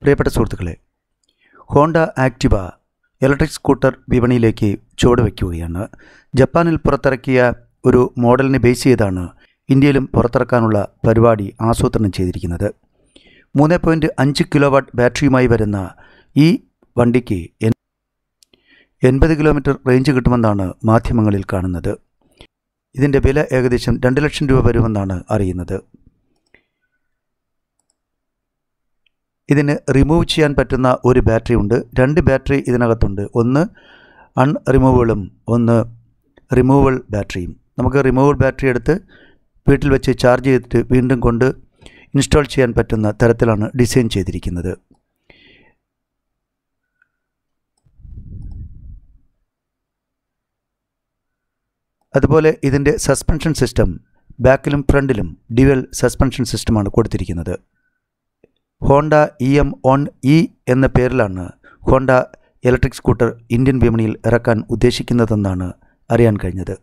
പ്രിയപ്പെട്ട സുഹൃത്തുക്കളെ Honda Activa electric scooter വിപണിയിലേക്ക് ചുവടുവയ്ക്കുകയാണ് ജപ്പാനിൽ പുറത്തിറക്കിയ ഒരു മോഡലിനെ ബേസ് ചെയ്താണ് ഇന്ത്യയിലും പുറത്തിറക്കാനുള്ള പരിപാടി ആസൂത്രണം ചെയ്തിരിക്കുന്നത് മൂന്ന് പോയിൻറ്റ് അഞ്ച് കിലോ വാട്ട് ബാറ്ററിയുമായി വരുന്ന ഈ വണ്ടിക്ക് എൻ- എൺപത് കിലോമീറ്റർ റേഞ്ച് കിട്ടുമെന്നാണ് മാധ്യമങ്ങളിൽ കാണുന്നത് ഇതിൻ്റെ വില ഏകദേശം രണ്ട് ലക്ഷം രൂപ വരുമെന്നാണ് അറിയുന്നത് ഇതിന് റിമൂവ് ചെയ്യാൻ പറ്റുന്ന ഒരു ബാറ്ററി ഉണ്ട് രണ്ട് ബാറ്ററി ഇതിനകത്തുണ്ട് ഒന്ന് അൺറിമൂവബിളും ഒന്ന് റിമൂവബിൾ ബാറ്ററിയും നമുക്ക് റിമൂവബിൾ ബാറ്ററി എടുത്ത് വീട്ടിൽ വെച്ച് ചാർജ് ചെയ്തിട്ട് വീണ്ടും കൊണ്ട് ഇൻസ്റ്റാൾ ചെയ്യാൻ പറ്റുന്ന തരത്തിലാണ് ഡിസൈൻ ചെയ്തിരിക്കുന്നത് അതുപോലെ ഇതിൻ്റെ സസ്പെൻഷൻ സിസ്റ്റം ബാക്കിലും ഫ്രണ്ടിലും ഡ്യുവൽ സസ്പെൻഷൻ സിസ്റ്റമാണ് കൊടുത്തിരിക്കുന്നത് Honda E M one E എന്ന പേരിലാണ് ഹോണ്ട ഇലക്ട്രിക് സ്കൂട്ടർ ഇന്ത്യൻ വിപണിയിൽ ഇറക്കാൻ ഉദ്ദേശിക്കുന്നതെന്നാണ് അറിയാൻ കഴിഞ്ഞത്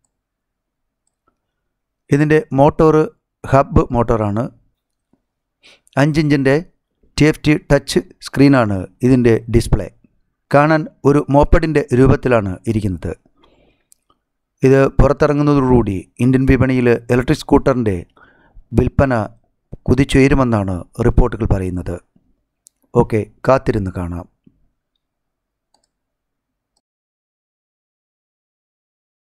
ഇതിൻ്റെ മോട്ടോർ ഹബ് മോട്ടോറാണ് അഞ്ചിഞ്ചിൻ്റെ ടി എഫ് ടി ടച്ച് സ്ക്രീനാണ് ഇതിൻ്റെ ഡിസ്പ്ലേ കാണാൻ ഒരു മോപ്പഡിൻ്റെ രൂപത്തിലാണ് ഇരിക്കുന്നത് ഇത് പുറത്തിറങ്ങുന്നതോടുകൂടി ഇന്ത്യൻ വിപണിയിൽ ഇലക്ട്രിക് സ്കൂട്ടറിൻ്റെ വിൽപ്പന കുതിച്ചുയരുമെന്നാണ് റിപ്പോർട്ടുകൾ പറയുന്നത് ഓക്കെ കാത്തിരുന്ന് കാണാം